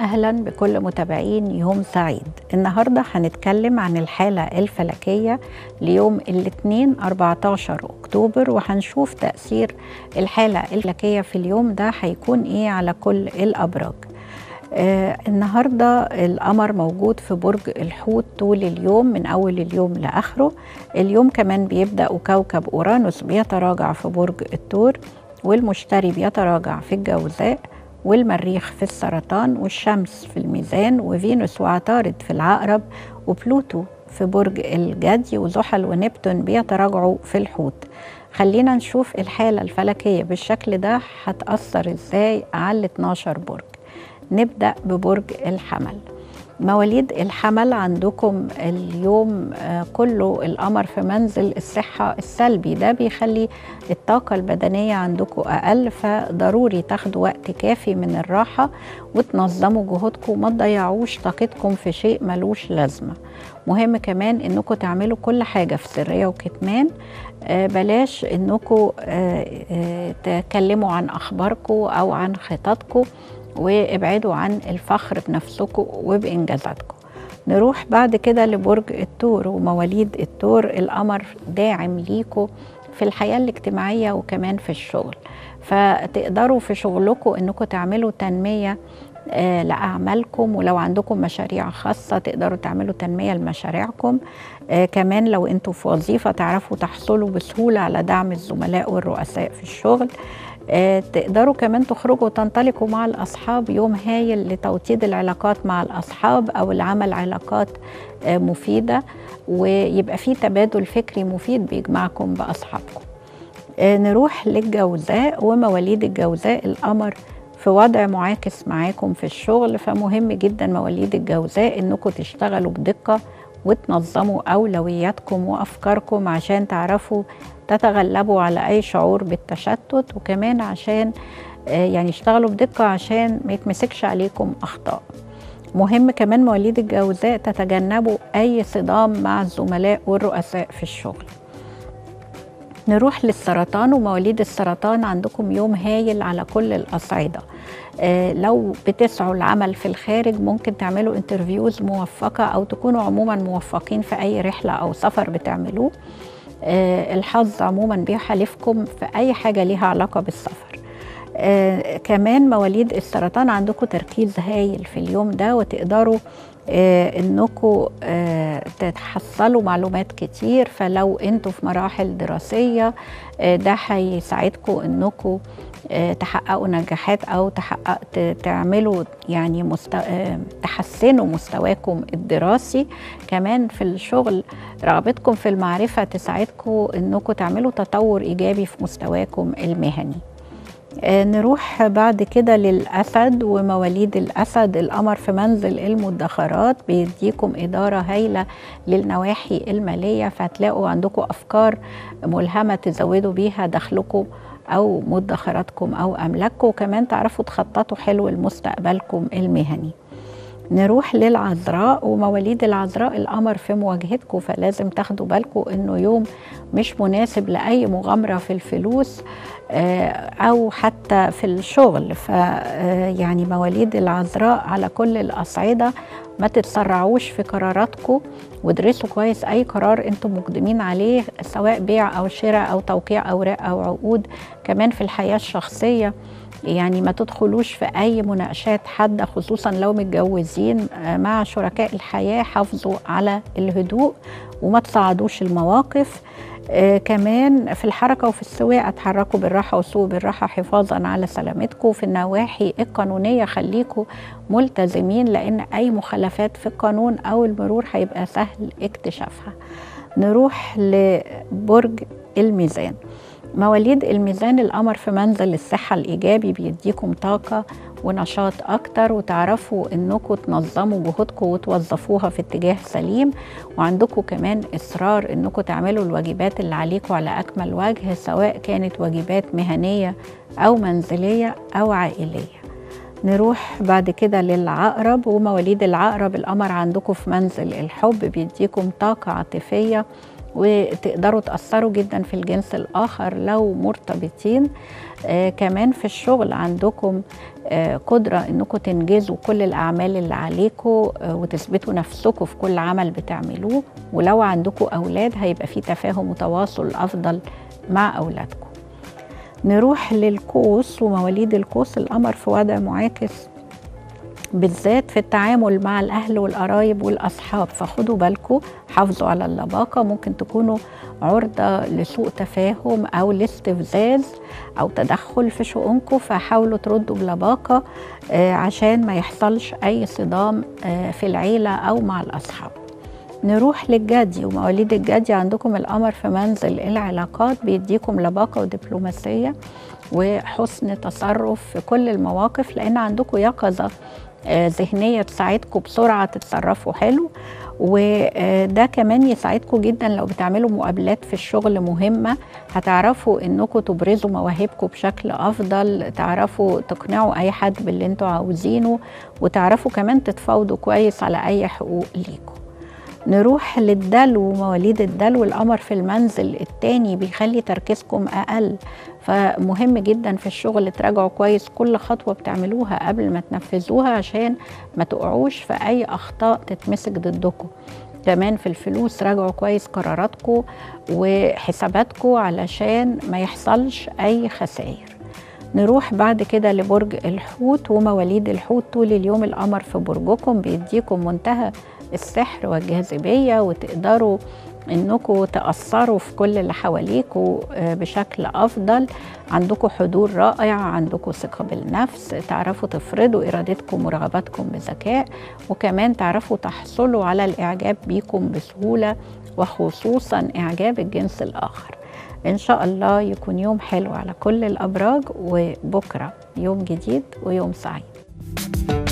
أهلا بكل متابعين يوم سعيد النهاردة هنتكلم عن الحالة الفلكية ليوم الاثنين 14 أكتوبر وهنشوف تأثير الحالة الفلكية في اليوم ده هيكون إيه على كل الأبراج آه النهارده القمر موجود في برج الحوت طول اليوم من اول اليوم لاخره اليوم كمان بيبدا وكوكب اورانوس بيتراجع في برج الثور والمشتري بيتراجع في الجوزاء والمريخ في السرطان والشمس في الميزان وفينوس وعطارد في العقرب وبلوتو في برج الجدي وزحل ونبتون بيتراجعوا في الحوت خلينا نشوف الحالة الفلكية بالشكل ده هتأثر ازاي على 12 برج نبدأ ببرج الحمل مواليد الحمل عندكم اليوم كله القمر في منزل الصحة السلبي ده بيخلي الطاقة البدنية عندكم أقل فضروري تاخدوا وقت كافي من الراحة وتنظموا جهودكم ما تضيعوش طاقتكم في شيء ملوش لازمة مهم كمان انكم تعملوا كل حاجة في سرية وكتمان بلاش انكم تكلموا عن اخباركم او عن خططكم وابعدوا عن الفخر بنفسكم وبانجازاتكم نروح بعد كده لبرج الثور ومواليد الثور القمر داعم ليكم في الحياة الاجتماعية وكمان في الشغل فتقدروا في شغلكم انكم تعملوا تنمية آه لأعمالكم ولو عندكم مشاريع خاصة تقدروا تعملوا تنمية لمشاريعكم آه كمان لو انتوا في وظيفة تعرفوا تحصلوا بسهولة على دعم الزملاء والرؤساء في الشغل آه تقدروا كمان تخرجوا وتنطلقوا مع الأصحاب يوم هايل لتوطيد العلاقات مع الأصحاب أو العمل علاقات آه مفيدة ويبقى في تبادل فكري مفيد بيجمعكم بأصحابكم آه نروح للجوزاء ومواليد الجوزاء القمر في وضع معاكس معاكم في الشغل فمهم جدا مواليد الجوزاء انكم تشتغلوا بدقه وتنظموا اولوياتكم وافكاركم عشان تعرفوا تتغلبوا على اي شعور بالتشتت وكمان عشان يعني اشتغلوا بدقه عشان ما يتمسكش عليكم اخطاء مهم كمان مواليد الجوزاء تتجنبوا اي صدام مع الزملاء والرؤساء في الشغل نروح للسرطان ومواليد السرطان عندكم يوم هايل على كل الأصعدة آه لو بتسعوا العمل في الخارج ممكن تعملوا انترفيوز موفقة أو تكونوا عموما موفقين في أي رحلة أو سفر بتعملوه آه الحظ عموما بيحالفكم في أي حاجة ليها علاقة بالسفر آه كمان مواليد السرطان عندكم تركيز هايل في اليوم ده وتقدروا آه انكم آه تتحصلوا معلومات كتير فلو انتوا في مراحل دراسيه آه ده هيساعدكم انكم تحققوا نجاحات او تحقق تعملوا يعني مست... تحسنوا مستواكم الدراسي كمان في الشغل رغبتكم في المعرفه تساعدكم انكم تعملوا تطور ايجابي في مستواكم المهني نروح بعد كده للأسد ومواليد الأسد القمر في منزل المدخرات بيديكم إدارة هايلة للنواحي المالية فهتلاقوا عندكم أفكار ملهمة تزودوا بيها دخلكم أو مدخراتكم أو أملاككم وكمان تعرفوا تخططوا حلو لمستقبلكم المهني نروح للعذراء ومواليد العذراء القمر في مواجهتكم فلازم تاخدوا بالكم انه يوم مش مناسب لاي مغامره في الفلوس او حتى في الشغل ف يعني مواليد العذراء على كل الاصعده ما تتسرعوش في قراراتكم وادرسوا كويس اي قرار انتم مقدمين عليه سواء بيع او شراء او توقيع اوراق او عقود كمان في الحياه الشخصيه يعني ما تدخلوش في اي مناقشات حاده خصوصا لو متجوزين مع شركاء الحياه حافظوا على الهدوء وما تصعدوش المواقف آه كمان في الحركة وفي السواقة اتحركوا بالراحة وسوقوا بالراحة حفاظا على سلامتكم في النواحي القانونية خليكم ملتزمين لأن أي مخالفات في القانون أو المرور هيبقى سهل اكتشافها نروح لبرج الميزان مواليد الميزان القمر في منزل الصحة الإيجابي بيديكم طاقة ونشاط أكتر وتعرفوا إنكم تنظموا جهودكم وتوظفوها في اتجاه سليم وعندكم كمان إصرار إنكم تعملوا الواجبات اللي عليكم على أكمل وجه سواء كانت واجبات مهنية أو منزلية أو عائلية نروح بعد كده للعقرب ومواليد العقرب القمر عندكم في منزل الحب بيديكم طاقة عاطفية وتقدروا تأثروا جدا في الجنس الآخر لو مرتبطين آه كمان في الشغل عندكم آه قدرة انكم تنجزوا كل الأعمال اللي عليكم آه وتثبتوا نفسكم في كل عمل بتعملوه ولو عندكم أولاد هيبقى في تفاهم وتواصل أفضل مع أولادكم نروح للقوس ومواليد القوس القمر في وضع معاكس بالذات في التعامل مع الأهل والقرايب والأصحاب فخدوا بالكم حافظوا على اللباقة ممكن تكونوا عرضة لسوء تفاهم أو لاستفزاز أو تدخل في شؤونكم فحاولوا تردوا بلباقة آه عشان ما يحصلش أي صدام آه في العيلة أو مع الأصحاب نروح للجدي ومواليد الجدي عندكم القمر في منزل العلاقات بيديكم لباقة ودبلوماسية وحسن تصرف في كل المواقف لأن عندكم يقظة ذهنية تساعدكم بسرعة تتصرفوا حلو وده كمان يساعدكم جدا لو بتعملوا مقابلات في الشغل مهمة هتعرفوا انكم تبرزوا مواهبكم بشكل افضل تعرفوا تقنعوا اي حد باللي انتوا عاوزينه وتعرفوا كمان تتفاوضوا كويس على اي حقوق ليكم نروح للدلو مواليد الدلو القمر في المنزل التاني بيخلي تركيزكم أقل فمهم جدا في الشغل تراجعوا كويس كل خطوة بتعملوها قبل ما تنفذوها عشان ما تقعوش في أي أخطاء تتمسك ضدكم كمان في الفلوس راجعوا كويس قراراتكم وحساباتكم علشان ما يحصلش أي خسائر نروح بعد كده لبرج الحوت ومواليد الحوت طول اليوم القمر في برجكم بيديكم منتهى السحر والجاذبية وتقدروا انكم تأثروا في كل اللي حواليكوا بشكل افضل عندكم حضور رائع عندكم ثقة بالنفس تعرفوا تفرضوا ارادتكم ورغباتكم بذكاء وكمان تعرفوا تحصلوا على الاعجاب بيكم بسهولة وخصوصا اعجاب الجنس الاخر ان شاء الله يكون يوم حلو على كل الابراج وبكره يوم جديد ويوم سعيد